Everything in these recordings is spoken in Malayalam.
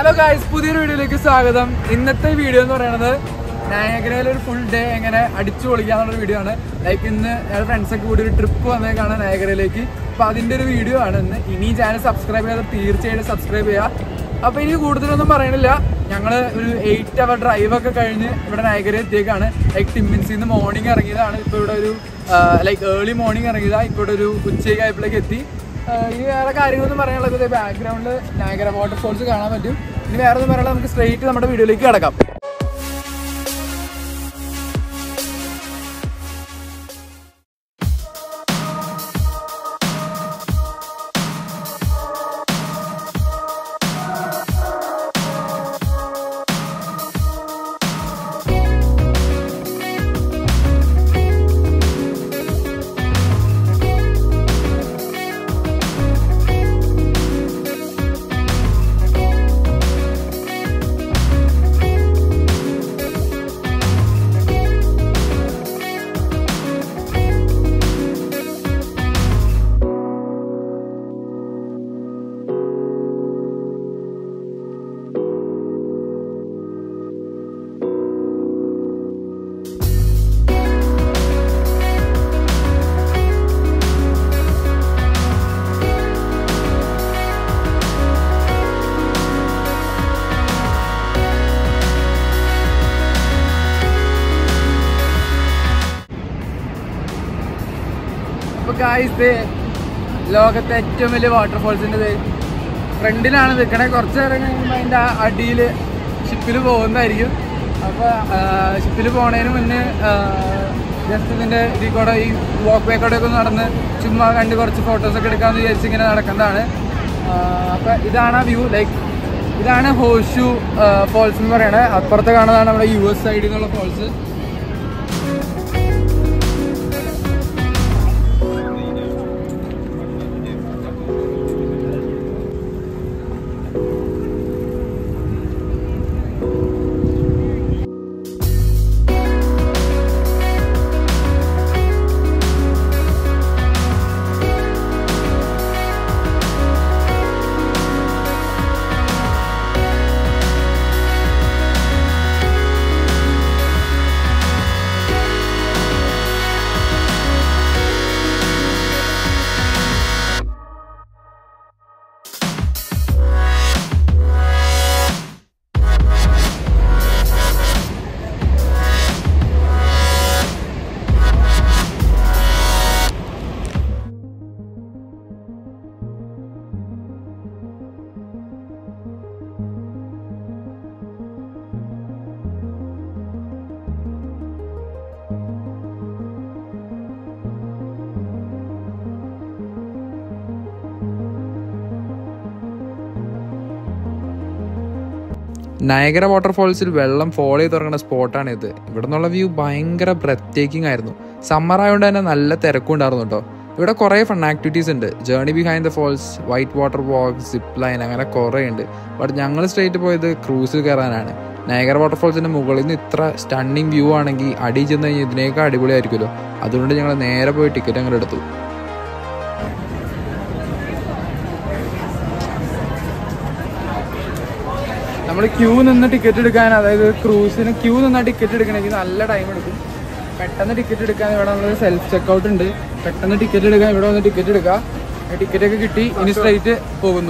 ഹലോ ഗായ്സ് പുതിയൊരു വീഡിയോയിലേക്ക് സ്വാഗതം ഇന്നത്തെ വീഡിയോ എന്ന് പറയുന്നത് നയഗ്രയിൽ ഒരു ഫുൾ ഡേ എങ്ങനെ അടിച്ചു പൊളിക്കാന്നുള്ള വീഡിയോ ആണ് ലൈക്ക് ഇന്ന് ഞങ്ങൾ ഫ്രണ്ട്സൊക്കെ കൂടി ഒരു ട്രിപ്പ് വന്നേക്കാണ് നയഗ്രയിലേക്ക് അപ്പൊ അതിന്റെ ഒരു വീഡിയോ ആണ് ഇന്ന് ഇനി ചാനൽ സബ്സ്ക്രൈബ് ചെയ്യാതെ തീർച്ചയായിട്ടും സബ്സ്ക്രൈബ് ചെയ്യുക അപ്പൊ ഇനി കൂടുതലൊന്നും പറയണില്ല ഞങ്ങള് ഒരു എയ്റ്റ് അവർ ഡ്രൈവ് ഒക്കെ കഴിഞ്ഞ് ഇവിടെ നയഗര എത്തിയേക്കാണ് ലൈക്ക് ടിമ്മിൻസിന്ന് മോർണിംഗ് ഇറങ്ങിയതാണ് ഇപ്പൊ ഇവിടെ ഒരു ലൈക്ക് ഏർലി മോർണിംഗ് ഇറങ്ങിയതാ ഇപ്പൊ ഇവിടെ ഒരു ഉച്ചയ്ക്ക് ആയപ്പോഴേക്ക് എത്തി ആഹ് ഇനി വേറെ കാര്യങ്ങളൊന്നും പറയാനുള്ളത് ബാക്ക്ഗ്രൗണ്ടിൽ നാഗര വാട്ടർഫോൾസ് കാണാൻ പറ്റും ഇനി വേറെ ഒന്നും പറയാനുള്ള നമുക്ക് സ്ട്രെയിറ്റ് നമ്മുടെ വീഡിയോയിലേക്ക് കിടക്കാം അപ്പൊ ഗായ്സ് ലോകത്തെ ഏറ്റവും വലിയ വാട്ടർഫോൾസിന്റെ ഫ്രണ്ടിലാണ് നിൽക്കണേ കുറച്ച് നേരം കഴിയുമ്പോൾ അതിന്റെ അടിയിൽ ഷിപ്പിൽ പോകുന്നതായിരിക്കും അപ്പൊ ഷിപ്പിൽ പോണതിന് മുന്നേ ജസ്റ്റ് ഇതിന്റെ ഇതിൽ കൂടെ ഈ വാക്ക് വേ കൂടെ ഒക്കെ ഒന്ന് നടന്ന് ചുമ്മാ കണ്ട് കുറച്ച് ഫോട്ടോസ് ഒക്കെ എടുക്കാമെന്ന് വിചാരിച്ച് ഇങ്ങനെ നടക്കുന്നതാണ് അപ്പൊ ഇതാണ് ആ വ്യൂ ലൈക്ക് ഇതാണ് ഹോഷു ഫോൾസ് എന്ന് പറയണത് അപ്പുറത്ത് കാണുന്നതാണ് നമ്മുടെ യു എസ് സൈഡിൽ നിന്നുള്ള ഫോൾസ് നയഗര വാട്ടർഫോൾസിൽ വെള്ളം ഫോൾ ചെയ്ത് തുടങ്ങുന്ന സ്പോട്ടാണ് ഇത് ഇവിടെ നിന്നുള്ള വ്യൂ ഭയങ്കര ബ്രെത്ത് ടേക്കിംഗ് ആയിരുന്നു സമ്മർ ആയതുകൊണ്ട് തന്നെ നല്ല തിരക്കും ഉണ്ടായിരുന്നു കേട്ടോ ഇവിടെ കുറേ ഫൺ ആക്ടിവിറ്റീസ് ഉണ്ട് journey behind the falls white water walk zip line അങ്ങനെ കുറേ ഉണ്ട് ബട്ട് ഞങ്ങൾ സ്ട്രേറ്റ് പോയത് ക്രൂസിൽ കയറാനാണ് നയഗര വാട്ടർഫോൾസിന്റെ മുകളിൽ നിന്ന് ഇത്ര സ്റ്റണ്ണിങ് വ്യൂ ആണെങ്കിൽ അടി ചെന്ന് കഴിഞ്ഞാൽ ഇതിനേക്കാൾ അടിപൊളിയായിരിക്കുമല്ലോ അതുകൊണ്ട് ഞങ്ങൾ നേരെ പോയി ടിക്കറ്റ് അങ്ങോട്ട് എടുത്തു നമ്മൾ ക്യൂ നിന്ന് ടിക്കറ്റ് എടുക്കാൻ അതായത് ക്രൂസിന് ക്യൂ നിന്ന ടിക്കറ്റ് എടുക്കണമെങ്കിൽ നല്ല ടൈം എടുക്കും പെട്ടെന്ന് ടിക്കറ്റ് എടുക്കാൻ ഇവിടെ നമ്മൾ സെൽഫ് ചെക്കൗട്ട് ഉണ്ട് പെട്ടെന്ന് ടിക്കറ്റ് എടുക്കാൻ ഇവിടെ വന്ന് ടിക്കറ്റ് എടുക്കാം ടിക്കറ്റ് ഒക്കെ കിട്ടി ഇനി സ്ട്രൈറ്റ് പോകുന്നു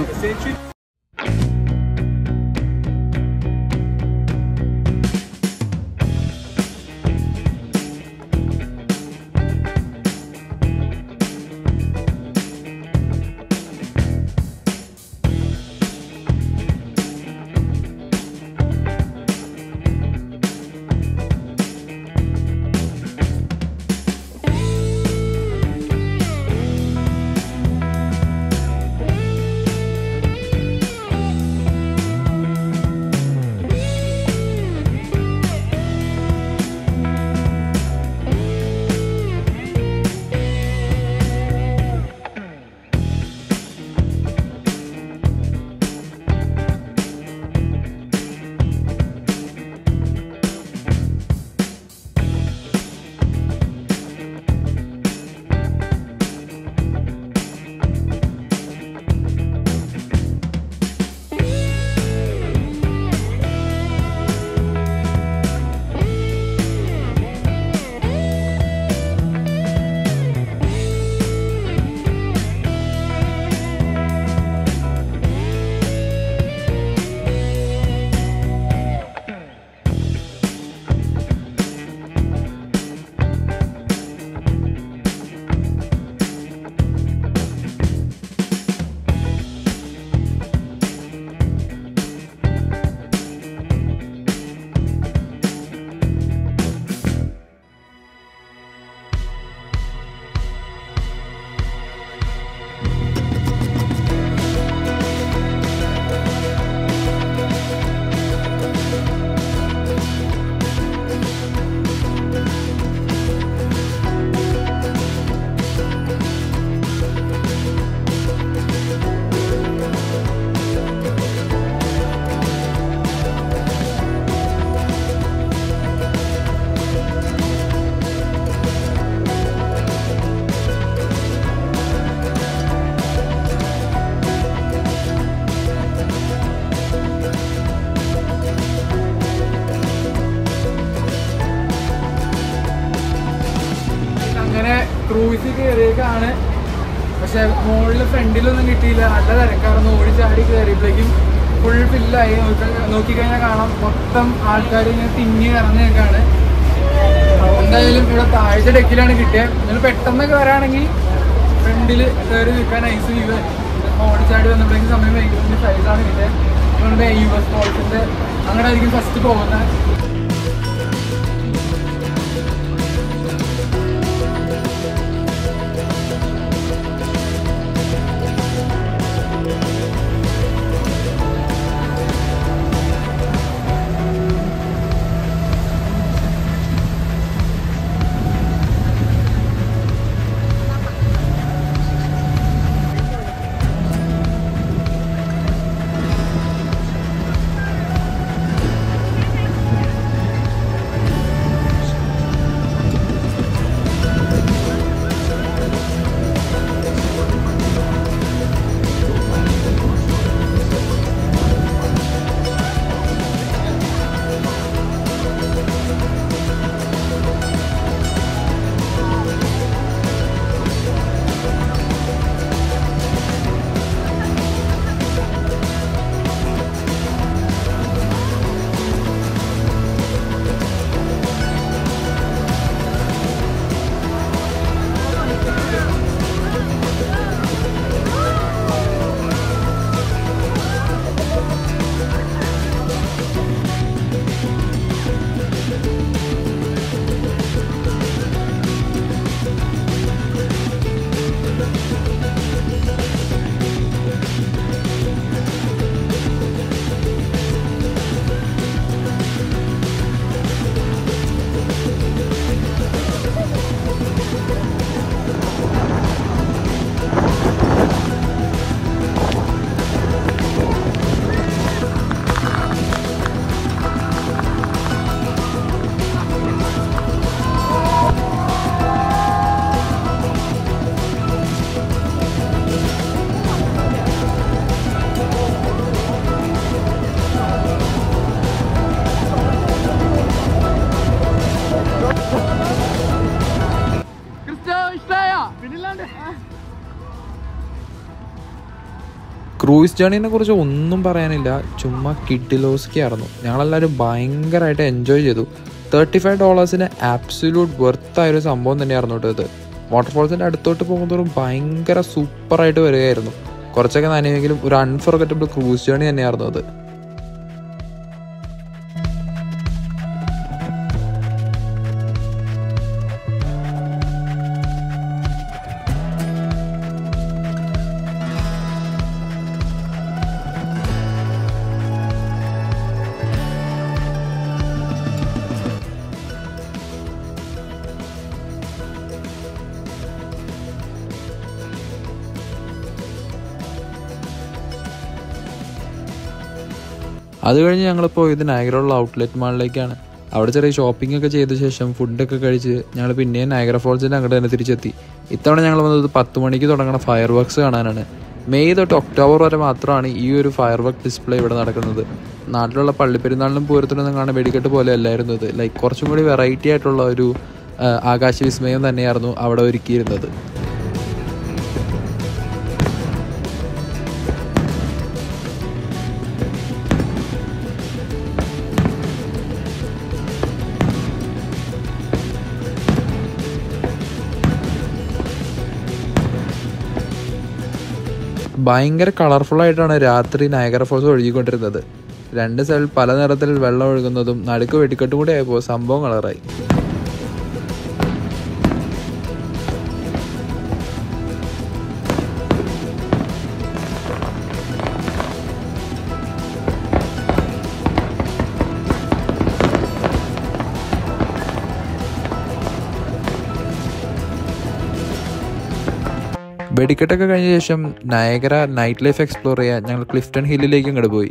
ക്രൂസിൽ കയറിയേക്കാണ് പക്ഷെ മുകളിൽ ഫ്രണ്ടിലൊന്നും കിട്ടിയില്ല നല്ല തിരക്കാർന്ന് ഓടിച്ചാടി കയറിയപ്പോഴേക്കും ഫുൾ ഫില്ലായി നോക്കിക്കഴിഞ്ഞാൽ കാണാം മൊത്തം ആൾക്കാർ ഇങ്ങനെ തിങ്ങി നിറഞ്ഞേക്കാണ് എന്തായാലും ഇവിടെ താഴത്തെ ഡെക്കിലാണ് കിട്ടിയത് നിങ്ങൾ പെട്ടെന്ന് കയറാണെങ്കിൽ ഫ്രണ്ടിൽ കയറി നിൽക്കാൻ ഐസ് വ്യൂ ഓടിച്ചാടി വന്നപ്പോഴേക്കും സമയം വൈകുന്നതിൻ്റെ സൈഡാണ് കിട്ടിയത് അതുകൊണ്ട് യു എസ് ഫോൾസിൻ്റെ അങ്ങനെ ആയിരിക്കും ഫസ്റ്റ് പോകുന്നത് ക്രൂയിസ് ജേണീനെ കുറിച്ച് ഒന്നും പറയാനില്ല ചുമ്മാ കിഡിലോസ്കി ആയിരുന്നു ഞങ്ങളെല്ലാവരും ഭയങ്കരമായിട്ട് എൻജോയ് ചെയ്തു തേർട്ടി ഫൈവ് ഡോളേഴ്സിന് ആബ്സല്യൂട്ട് വെർത്തായ ഒരു സംഭവം തന്നെയായിരുന്നു കേട്ടോ ഇത് വാട്ടർഫോൾസിൻ്റെ അടുത്തോട്ട് പോകുന്നതോറും ഭയങ്കര സൂപ്പറായിട്ട് വരികയായിരുന്നു കുറച്ചൊക്കെ നനയെങ്കിലും ഒരു അൺഫോർഗറ്റബിൾ ക്രൂസ് ജേണി തന്നെയായിരുന്നു അത് അത് കഴിഞ്ഞ് ഞങ്ങൾ പോയത് നയഗ്രയുള്ള ഔട്ട്ലെറ്റ് മാളിലേക്കാണ് അവിടെ ചെറിയ ഷോപ്പിംഗ് ഒക്കെ ചെയ്ത ശേഷം ഫുഡൊക്കെ കഴിച്ച് ഞങ്ങൾ പിന്നെയും നയഗ്ര ഫോൾസിൻ്റെ അങ്ങോട്ട് തന്നെ തിരിച്ചെത്തി ഇത്തവണ ഞങ്ങൾ വന്നത് പത്ത് മണിക്ക് തുടങ്ങുന്ന ഫയർ വർക്ക്സ് കാണാനാണ് മെയ് തൊട്ട് ഒക്ടോബർ വരെ മാത്രമാണ് ഈ ഒരു ഫയർ വർക്ക് ഡിസ്പ്ലേ ഇവിടെ നടക്കുന്നത് നാട്ടിലുള്ള പള്ളിപ്പെരുന്നാളിനും പൂരത്തിനൊന്നും കാണാൻ വെടിക്കെട്ട് പോലെ അല്ലായിരുന്നു ഇത് ലൈക്ക് കുറച്ചും കൂടി വെറൈറ്റി ആയിട്ടുള്ള ഒരു ആ, ആകാശ വിസ്മയം തന്നെയായിരുന്നു അവിടെ ഒരുക്കിയിരുന്നത് ഭയങ്കര കളർഫുൾ ആയിട്ടാണ് രാത്രി നയഗര ഫോൾസ് ഒഴുകിക്കൊണ്ടിരുന്നത് രണ്ട് സൈഡിൽ പല നിറത്തിൽ വെള്ളം ഒഴുകുന്നതും നടുക്ക് വെടിക്കെട്ടും കൂടി ആയപ്പോൾ സംഭവം കളറായി വെടിക്കെട്ടൊക്കെ കഴിഞ്ഞ ശേഷം നയഗര നൈറ്റ് ലൈഫ് എക്സ്പ്ലോർ ചെയ്യാൻ ഞങ്ങൾ ക്ലിഫ്റ്റൺ ഹില്ലിലേക്ക് അങ്ങോട്ട് പോയി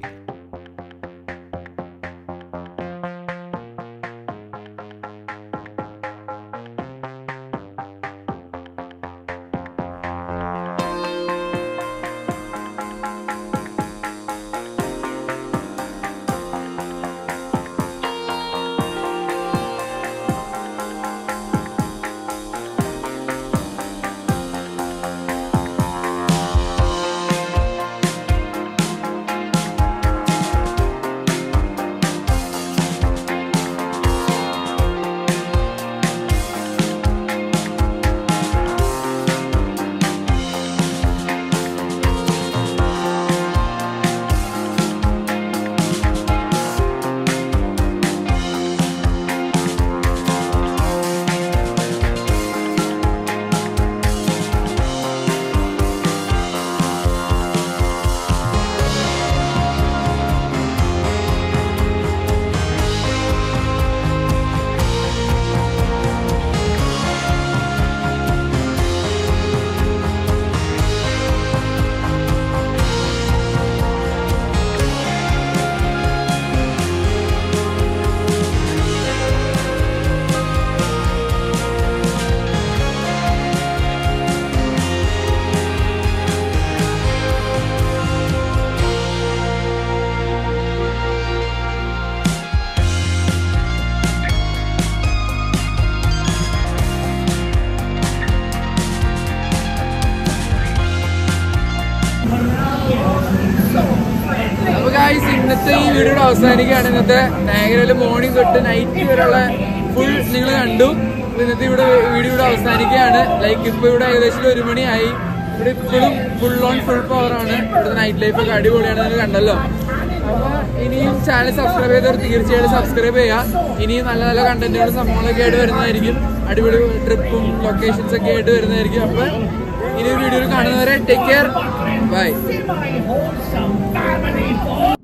വീഡിയോ അവസാനിക്കുകയാണ് ഇന്നത്തെ നയഗ്രയിൽ മോർണിംഗ് തൊട്ട് നൈറ്റ് വരെയുള്ള ഫുൾ നിങ്ങൾ കണ്ടു അപ്പൊ ഇന്നത്തെ ഇവിടെ വീഡിയോ ഇവിടെ അവസാനിക്കുകയാണ് ലൈക്ക് ഇപ്പൊ ഇവിടെ ഏകദേശം ഒരു മണിയായി ഇവിടെ ഇപ്പോഴും ഫുൾ ഓൺ ഫുൾ പവർ ആണ് ഇവിടുത്തെ നൈറ്റ് ലൈഫ് ഒക്കെ അടിപൊളിയാണ് നിങ്ങൾ കണ്ടല്ലോ അപ്പൊ ഇനിയും ചാനൽ സബ്സ്ക്രൈബ് ചെയ്തവർ തീർച്ചയായിട്ടും സബ്സ്ക്രൈബ് ചെയ്യുക ഇനിയും നല്ല നല്ല കണ്ടന്റുകളും സംഭവങ്ങളൊക്കെ ആയിട്ട് വരുന്നതായിരിക്കും അടിപൊളി ട്രിപ്പും ലൊക്കേഷൻസ് ഒക്കെ ആയിട്ട് വരുന്നതായിരിക്കും അപ്പൊ ഇനി വീഡിയോയിൽ കാണുന്നവരെ take care bye Some family for